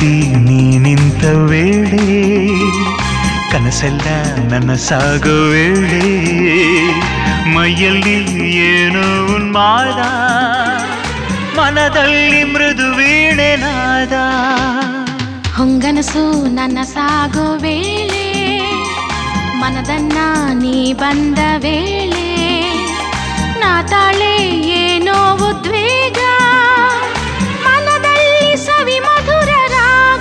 ಕಣ್ಣಲ್ಲಿ ನೀ ನಿಂತ ವೇಳೆ ಕನಸೆಲ್ಲ ನನ್ನ ಸಾಗೋ ವೇಳೆ ಮೈಯಲ್ಲಿ ಏನೋ ಉನ್ಮಾದ ಮನದಲ್ಲಿ ಮೃದು ವೀಣೆ ನಾದ ಹೊಂಗನಸು ನನ್ನ ಸಾಗೋ ವೇಳೆ ಮನದನ್ನ ನೀ ಬಂದ ವೇಳೆ ನಾ ತಾಳೆ ಏನೋ ಉದ್ವೇಗ ಮನದಲ್ಲಿ ಸವಿ ಮಧುರ ರಾಗ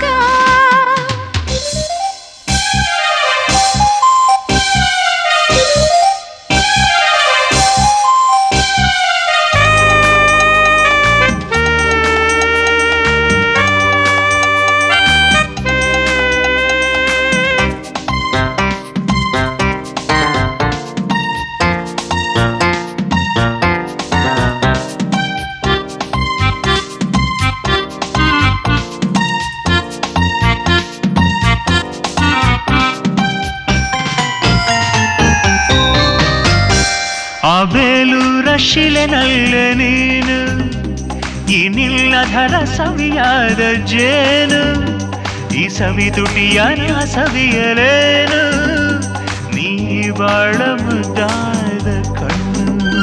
ಆ ಬೇಲೂರ ಶಿಲೆನಲ್ಲೆ ನೀನು ಈ ನಿಲ್ಲಧರ ಸವಿಯಾದ ಜೇನು ಈ ಸವಿ ತುಟಿಯ ನಾ ಸವಿಯಲೇನು ನೀ ಬಾಳ ಮುದ್ದಾದ ಕಣ್ಣು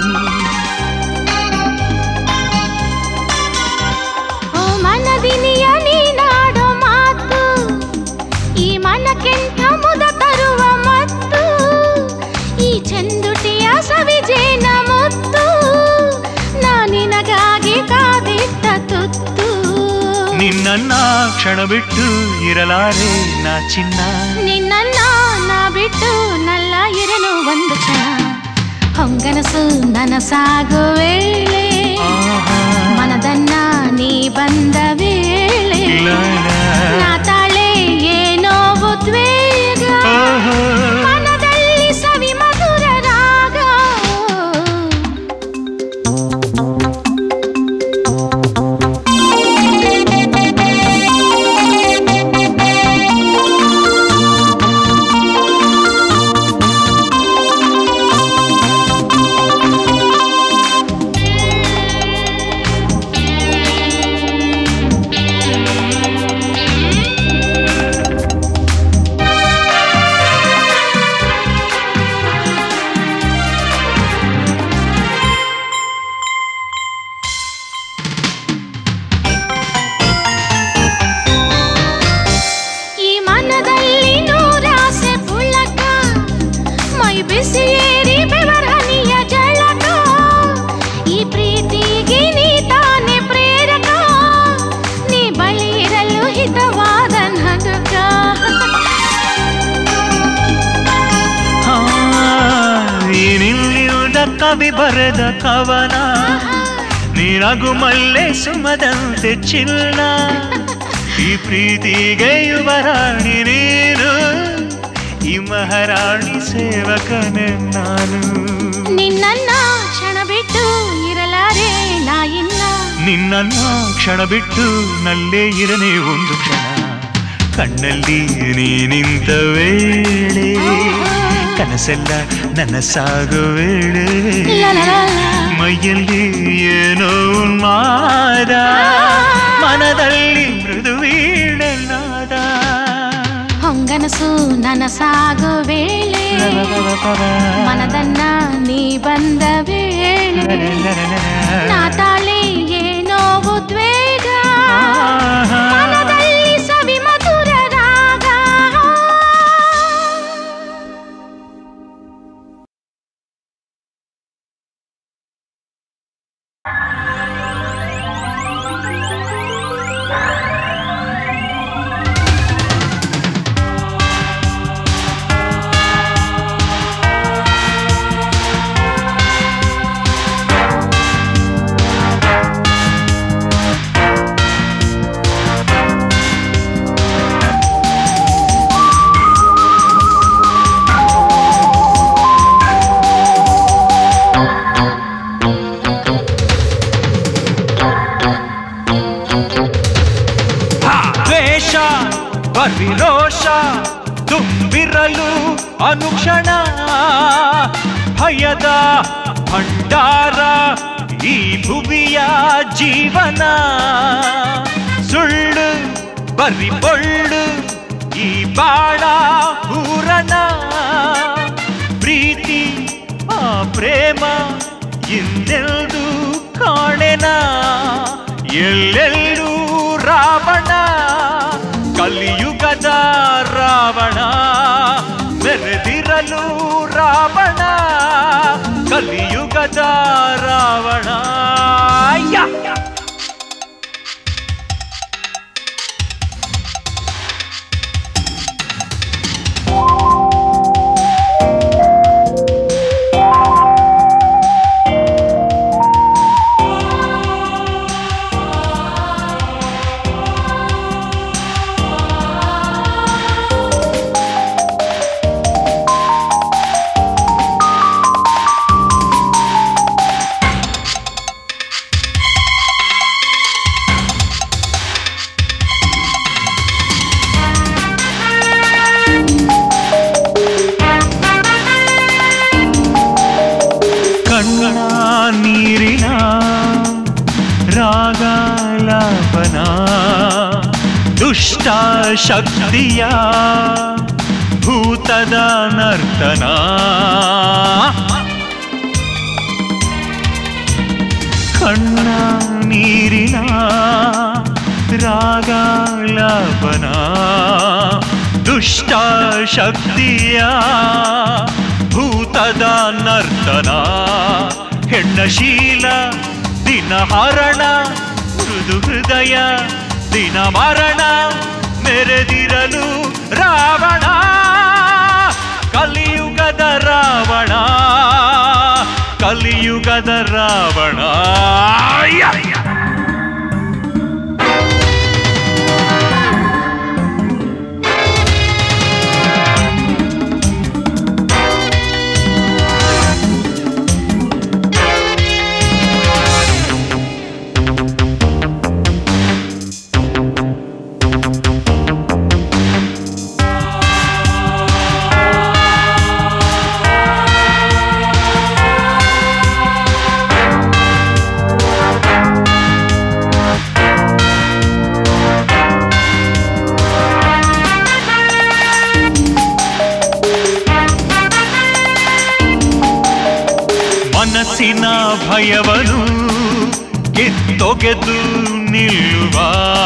ಓ ಮನದಿನಿಯ ನೀನಾಡೋ ಮಾತು ಈ ಮನಕ್ಕೆಂಥ ಮುದ ತರುವ ಮತ್ತು ಈ ಚಂದುಟಿಯ ಸವಿಜೇನ ಮುತ್ತು ನಾ ನಿನಗಾಗಿ ಕಾದಿಟ್ಟ ತುತ್ತು ನಿನ್ನನ್ನ ಕ್ಷಣ ಬಿಟ್ಟು ಇರಲಾರೆ ನಾ ಚಿನ್ನ ನಿನ್ನನ್ನ ನಾ ಬಿಟ್ಟು ನಲ್ಲ ಇರನು ಒಂದು ಕ್ಷಣ ಹೊಂಗನಸು ನನಸಾಗೋ ವೇಳೆ ಆಹಾ. ಮನದನ್ನ ನೀ ಬಂದ ವೇಳೆ ಲಾ, ಲಾ. ನಾ ತಾಳೆ ಏನೋ ಉದ್ವೇಗ ಓಹೋ. ಮನದಲ್ಲಿ ಸವಿ ಮಧುರ ರಾಗ ಈ ಮನದಲ್ಲಿ ನೂರಾಸೆ ಪುಳಕ ಮೈ ಬಿಸಿ ಏರಿ ಬೆವರನಿಯ ಜಳಕ ಈ ಪ್ರೀತಿಗೆ ನೀ ತಾನೆ ಪ್ರೇರಕ ನೀ ಬಳಿ ಇರಲು ಹಿತವಾದ ನಡುಕ ಹಾ, ಈ ನಿಲ್ಲಿಯುವುದ ಕವಿ ಬರೆದ ಕವನ ನೀನಗು ಮಲ್ಲೆ ಸುಮದಂತೆ ಚಿನ್ನ ಈ ಪ್ರೀತಿಗೆ ಯುವರಾಣಿ ನೀನು ಈ ಮಹಾರಾಣಿ ಸೇವಕನೆ ನಾನು ನಿನ್ನನ್ನ ಕ್ಷಣ ಬಿಟ್ಟು ಇರಲಾರೆ ನಾ ಇನ್ನ ನಿನ್ನನ್ನ ಕ್ಷಣ ಬಿಟ್ಟು ನಲ್ಲೇ ಇರನೇ ಒಂದು ಕ್ಷಣ ಕಣ್ಣಲ್ಲಿ ನೀ ನಿಂತ ವೇಳೆ ಕನಸೆಲ್ಲ ನನ್ನ ಸಾಗೋ ವೇಳೆ ಲ ಲ ಲ ಲ. ಮೈಯಲ್ಲಿ ಏನೋ ಉನ್ಮಾದ ಮನದಲ್ಲಿ ಮೃದು ವೀಣೆನಾದ ಹೊಂಗನಸು ನನಸಾಗೋ ವೇಳೆ ಮನದನ್ನ ನೀ ಬಂದ ವೇಳೆ ನಾ ತಾಳೆ ಏನೋ ಉದ್ವೇಗ ಮನದಲ್ಲಿ ಸವಿ ಮಧುರ ರಾಗ ದ್ವೇಷ ಬರಿರೋಷ ತುಂಬಿರಲು ಅನುಕ್ಷಣ ಭಯದ ಭಂಡಾರ ಈ ಭುವಿಯ ಜೀವನ ಸುಳ್ಳು ಬರಿ ಬೊಳ್ಳು ಈ ಬಾಳ ಹೂರಣ ಪ್ರೀತಿ ಆ ಪ್ರೇಮ ಇನ್ನೆಲ್ದು ಕಾಣೆನ ಎಲ್ಲೆಲ್ಲೂ ರಾವಣ ಕಲಿಯುಗದ ರಾವಣ ಮೆರೆದಿರಲು ರಾವಣ ಕಲಿಯುಗದ ರಾವಣ ಯಾ ಕಣ್ಣ ನೀರಿನ ರಾಗಲಾಪನ ದುಷ್ಟ ಶಕ್ತಿಯ ಭೂತದ ನರ್ತನ ಕಣ್ಣ ನೀರಿನ ರಾಗಲಾಪನ ದುಷ್ಟ ಶಕ್ತಿಯ ಭೂತದ ನರ್ತನ ಹೆಣ್ಣಶೀಲ ದಿನ ಹರಣ ಮೃದು ಹೃದಯ ದಿನ ಮರಣ ಮೆರೆದಿರಲು ರಾವಣ ಕಲಿಯುಗದ ರಾವಣ ಕಲಿಯುಗದ ರಾವಣ ಯ, ಯ. ಮನಸ್ಸಿನ ಭಯವನು ಗೆದ್ದೊಗೆದು ನಿಲ್ಲುವ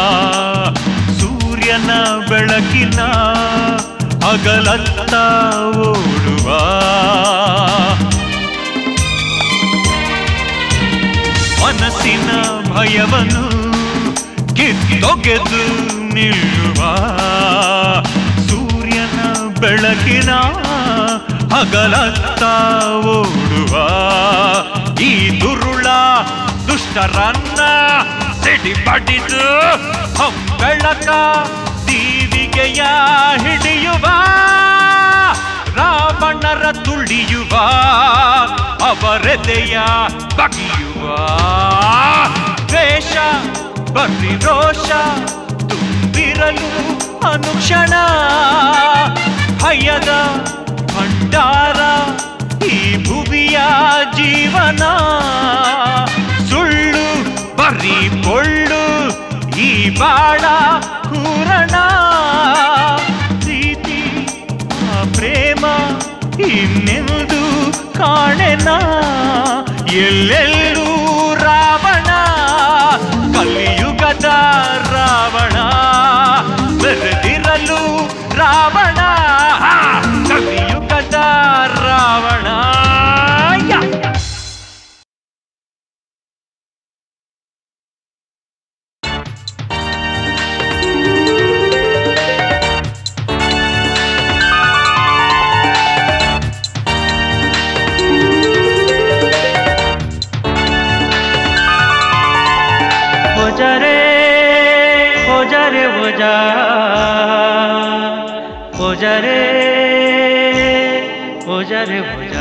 ಸೂರ್ಯನ ಬೆಳಕಿನ ಹಗಲತ್ತ ಓಡುವ ಮನಸ್ಸಿನ ಭಯವನು ಗೆದ್ದೊಗೆದು ನಿಲ್ಲುವ ಸೂರ್ಯನ ಬೆಳಕಿನ ಹಗಲತ್ತ ಓಡುವ ಈ ದುರುಳ ದುಷ್ಟರನ್ನ ಸಿಡಿ ಬಡಿದು ಬೆಳಕ ದೀವಿಗೆಯ ಹಿಡಿಯುವ ರಾವಣರ ತುಳಿಯುವ ಅವರೆದೆಯ ಬಗೆಯುವ ದ್ವೇಷ ಬರ್ರಿ ರೋಷ ತುಂಬಿರಲು ಅನುಕ್ಷಣ ಭಯದ ಭಂಡಾರ ಈ ಭುವಿಯ ಜೀವನ ಸುಳ್ಳು ಬರೀ ಕೊಳ್ಳು ಈ ಬಾಳ ಹೂರಣ ಪ್ರೀತಿ ಆ ಪ್ರೇಮ ಇನ್ನೆಂದು ಕಾಣೆನ ಎಲ್ಲೆಲ್ಲೂ ರಾವಣ ಕಲಿಯುಗದ ರಾವಣ ಬೆರೆದಿರಲು ರಾವಣ ಕಲಿಯುಗದ ರಾವಣ ಯಾ ওজা রে ওজা রে ওজা ওজা রে ওজা রে ওজা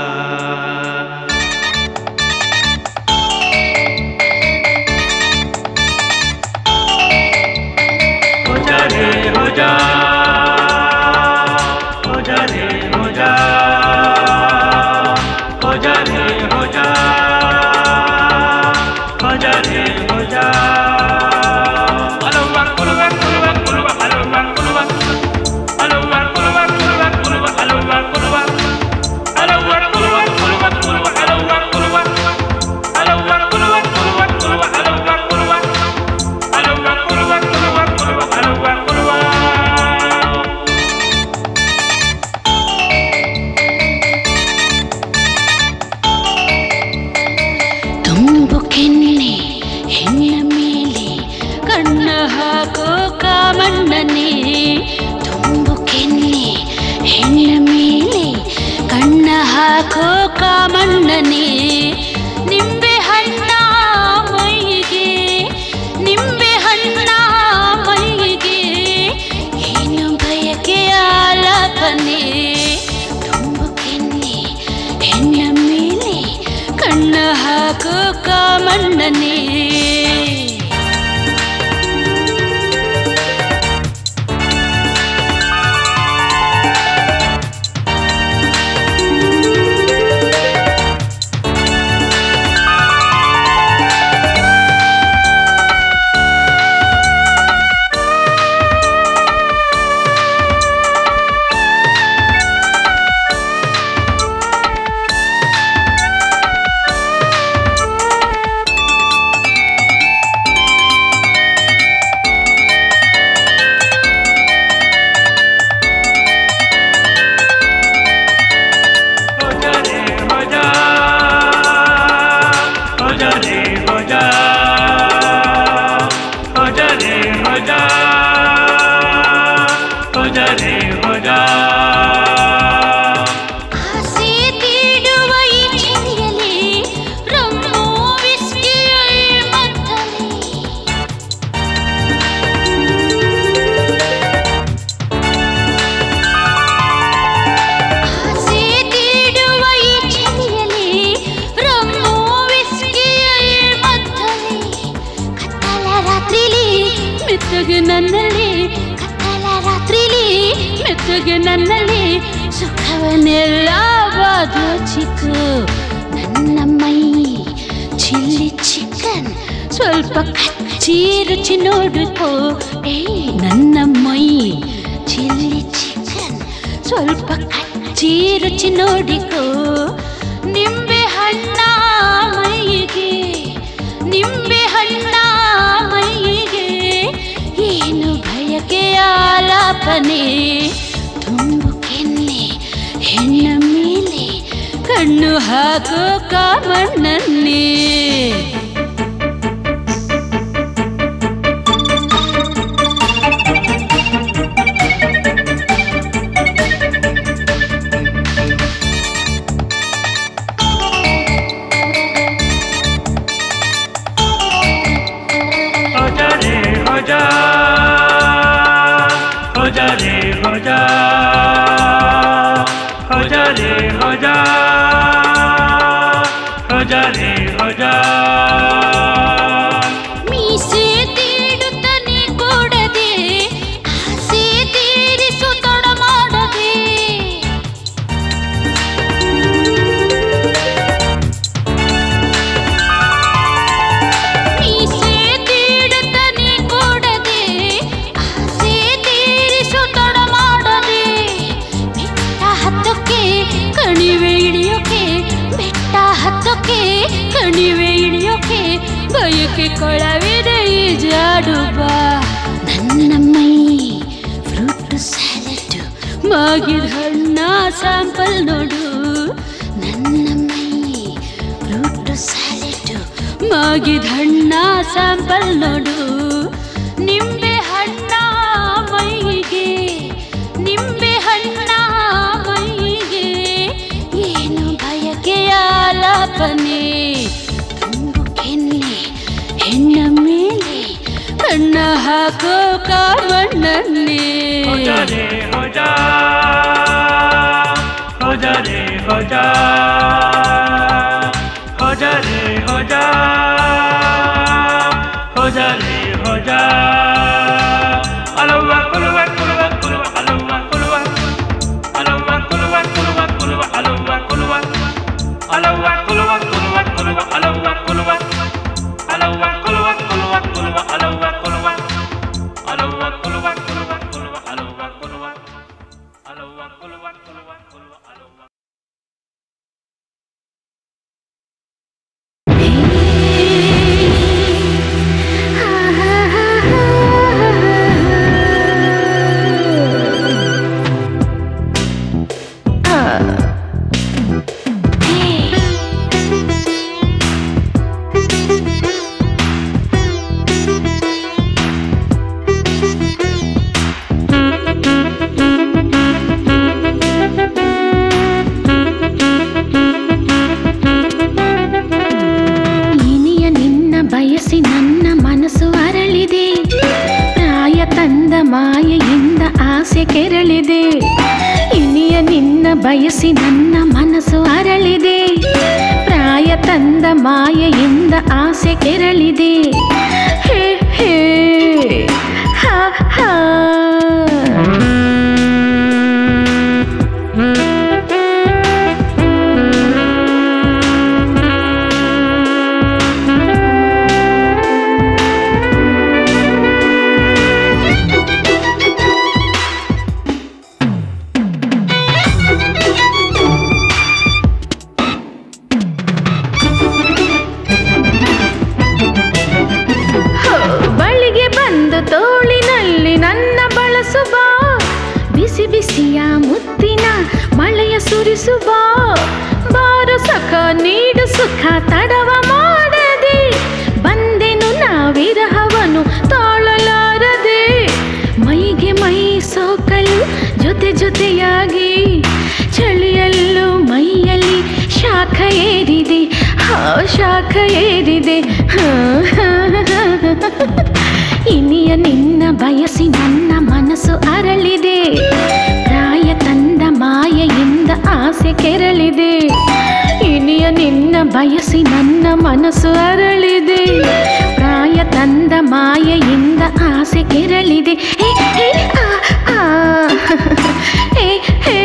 ওজা রে ওজা ওজা রে ওজা ওজা রে ওজা ওজা রে ওজা ಹಾಕೋ ಕಾಮಣ್ಣನೆ ನಿಂಬೆ ಹಣ್ಣ ಮೈಗೆ ನಿಂಬೆ ಹಣ್ಣ ಮೈಗೆ ಏನು ಬಯಕೆ ಆಲಾಪನೆ ತುಂಬು ಕೆನ್ನೆ ಹೆಣ್ಣ ಮೇಲೆ ಕಣ್ಣ ಹಾಕೋ ಕಾಮಣ್ಣನೆ हो जा रे हो जा हो जा रे हो जा हो जा रे हो जा हो जा रे हो जा ಆಸೆ ತೀಡುವ ಈ ಚೆನ್ನಿಯಲ್ಲಿ ರಮ್ಮು ವಿಸ್ಕಿಯ ಮದ್ದಲೆ ಆಸೆ ತೀಡುವ ಈ ಚೆನ್ನಿಯಲ್ಲಿ ರಮ್ಮು ವಿಸ್ಕಿಯ ಮದ್ದಲೆ ಕತ್ತಲ ರಾತ್ರಿಲಿ ಮೆತ್ತಗೆ ನನ್ನಲ್ಲಿ ಕತ್ತಲ ರಾತ್ರಿಲಿ ಮೆತ್ತಗೆ ನನ್ನಲ್ಲಿ ಸುಖವನ್ನೆಲ್ಲ ಬಾದು ಚಿಕ್ಕ ನನ್ನ ಮೈ ಚಿಲ್ಲಿ ಚಿಕನ್ ಸ್ವಲ್ಪ ಕಚ್ಚಿ ರುಚಿ ನೋಡುಕೋ ಏ ನನ್ನ ಮೈ ಚಿಲ್ಲಿ ಚಿಕನ್ ಸ್ವಲ್ಪ ಕಚ್ಚಿ ರುಚಿ ನೋಡಿಕೋ ನಿಂಬೆ ಹಣ್ಣ ಮೈಗೆ ನಿಂಬೆ ಹಣ್ಣ ಮೈಗೆ ಏನು ಭಯಕೆ ಆಲಾಪನೆ ತುಂಬು ಕೆನ್ನೆ ಹೆಣ್ಣ ಮೇಲೆ ಕಣ್ಣು ಹಾಕೋ ಕಾಮಣ್ಣನ್ನೇ हो जा रे हो जा हो जा रे हो जा हो जा रे हो जा हो जा रे हो जा ಮೀಸೆ ತೀಡುತ್ತನೆ ಕೊಡದೆ ಆಸೆ ತೀರಿಸು ತೊಡ ಮಾಡದೆ ಮೀಸೆ ತೀಡುತ್ತನೆ ಕೊಡದೆ ಆಸೆ ತೀರಿಸು ತೊಡ ಮಾಡದೆ ಬೆಟ್ಟ ಹತ್ತಕ್ಕೆ ಕಣಿವೆ ಇಳಿಯೋಕೆ ಬೆಟ್ಟ ಹತ್ತಕ್ಕೆ ಕಣಿವೆ ಇಳಿಯೋಕೆ ಬಯಕೆ ಕೊಳವಿದೆ ಈ ಜಾಡು ಬಾ ನನ್ನ ಮೈ ಫ್ರೂಟ್ ಸ್ಯಾಲೆಡ್ ಮಾಗಿದ ಹಣ್ಣ ಸ್ಯಾಂಪಲ್ ನೋಡು ನನ್ನ ಮೈ ಫ್ರೂಟ್ ಸ್ಯಾಲೆಡ್ ಮಾಗಿದ ಹಣ್ಣ ಸ್ಯಾಂಪಲ್ ನೋಡು ನಿಂಬೆ ಹಣ್ಣ ಮೈಗೆ ನಿಂಬೆ ಹಣ್ಣ ಮೈಗೆ ಏನು ಬಯಕೆಯ ಆಲಾಪನೆ ತುಂಬು ಕೆನ್ನೆ ಹೆಣ್ಣ ಮೇಲೆ ಕಣ್ಣ ಹಾಕೋ ಕಾಮಣ್ಣನ್ನೇ हो जा रे हो जा हो जा रे हो जा हो जा रे हो जा हो जा रे हो जा अलवा कुलवा कुलवा कुलवा अलवा कुलवा अलवा कुलवा कुलवा कुलवा अलवा कुलवा अलवा कुलवा कुलवा कुलवा अलवा कुलवा अलवा कुलवा कुलवा कुलवा अलवा कुलवा अलवा कुलवा कुलवा कुलवा अलवा कुलवा ಮಾಯೆಯಿಂದ ಆಸೆ ಕೆರಳಿದೆ ಇನಿಯ ನಿನ್ನ ಬಯಸಿ ನನ್ನ ಮನಸ್ಸು ಅರಳಿದೆ ಪ್ರಾಯ ತಂದ ಮಾಯೆಯಿಂದ ಆಸೆ ಕೆರಳಿದೆ ಹೇ ಹೇ ಹಾ ಹಾ ಬಳಿಗೆ ಬಂದು ತೋಳಿನಲ್ಲಿ ನನ್ನ ಬಳಸುವ ಬಿಸಿ ಬಿಸಿಯ ಮುತ್ತಿನ ಮಳೆಯ ಸುರಿಸುವ ಬಾರು ಸಖ ನೀಡು ಸುಖ ತಡವ ಮಾಡದೆ ಬಂದೆನು ನಾವಿರಹವನು ತಾಳಲಾರದೆ ಮೈಗೆ ಮೈ ಸೋಕಲು ಜೊತೆ ಜೊತೆಯಾಗಿ ಚಳಿಯಲ್ಲೂ ಮೈಯಲ್ಲಿ ಶಾಖ ಏರಿದೆ ಹಾ ಶಾಖ ಏರಿದೆ ಹಾ, ಹಾ, ಹಾ. ಇನಿಯ ನಿನ್ನ ಬಯಸಿ ನನ್ನ ಮನಸ್ಸು ಅರಳಿದೆ ಪ್ರಾಯ ತಂದ ಮಾಯೆಯಿಂದ ಆಸೆ ಕೆರಳಿದೆ ಇನಿಯ ನಿನ್ನ ಬಯಸಿ ನನ್ನ ಮನಸ್ಸು ಅರಳಿದೆ ಪ್ರಾಯ ತಂದ ಮಾಯೆಯಿಂದ ಆಸೆ ಕೆರಳಿದೆ ಹೇ ಹೇ ಆ ಆ ಹೇ ಹೇ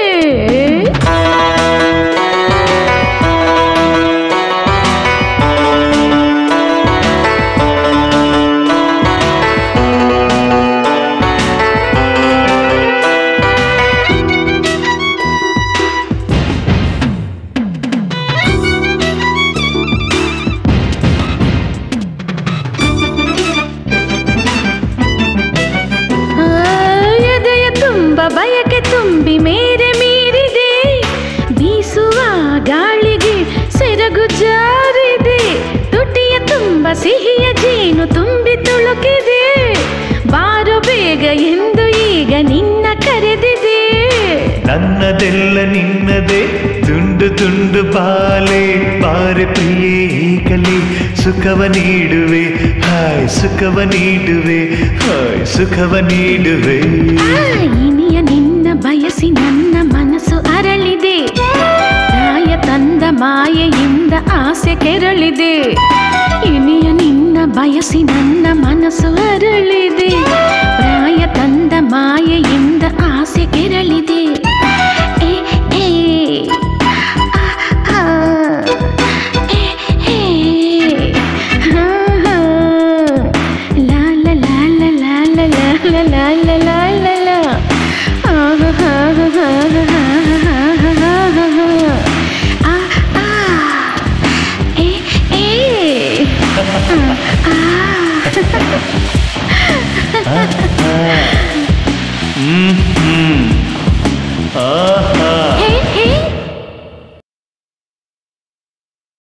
ಆ, ಎದೆಯ ತುಂಬ ಬಯಕೆ ತುಂಬಿ ಮೇರೆ ಮೀರಿದೆ ಬೀಸುವ ಗಾಳಿಗೆ ಸೆರಗು ಜಾರಿದೆ ತುಟಿಯ ತುಂಬ ಸಿಹಿಯ ಜೇನು ತುಂಬಿ ತುಳುಕಿದೆ ಬಾರು ಬೇಗ ಎಂದು ಈಗ ನಿನ್ನ ಕರೆದಿದೆ ನನ್ನದೆಲ್ಲ ನಿನ್ನದೇ ತುಂಡು ತುಂಡು ಬಾಲೆ ಬಾರೆ ಪ್ರಿಯೇ ಈಗಲೇ ಸುಖವ ನೀಡುವೆ ಹಾಯ್ ಸುಖವ ನೀಡುವೆ ಹಾಯ್ ಸುಖವ ನೀಡುವೆ ಆ, ಇನಿಯ ನಿನ್ನ ಬಯಸಿ ನನ್ನ ಮನಸ್ಸು ಅರಳಿದೆ ಪ್ರಾಯ ತಂದ ಮಾಯೆಯಿಂದ ಆಸೆ ಕೆರಳಿದೆ ಇನಿಯ ನಿನ್ನ ಬಯಸಿ ನನ್ನ ಮನಸ್ಸು ಅರಳಿದೆ ಪ್ರಾಯ ತಂದ ಮಾಯೆಯಿಂದ ಆಸೆ ಕೆರಳಿದೆ ಏ, ಏ, ಆ, ಆ, ಏ, ಏ, ಹಾ, ಹಾ. ಲಾ, ಲಾ, ಲಾ, ಲಾ, ಲಾ, ಲಾ, ಲಾ, ಲಾ, ಲಾ, ಲಾ, ಲಾ, ಲಾ, ಲಾ. ಆ, ಹಾ, ಹಾ, ಹಾ, ಹಾ, ಹಾ, ಹಾ, ಹಾ, ಹಾ, ಹಾ. ಆ, ಆ. ಏ, ಏ. ಆ, ಹ್ಮ್ ಹ್ಮ್ ಆಹಾ ಹೇ, ಹೇ.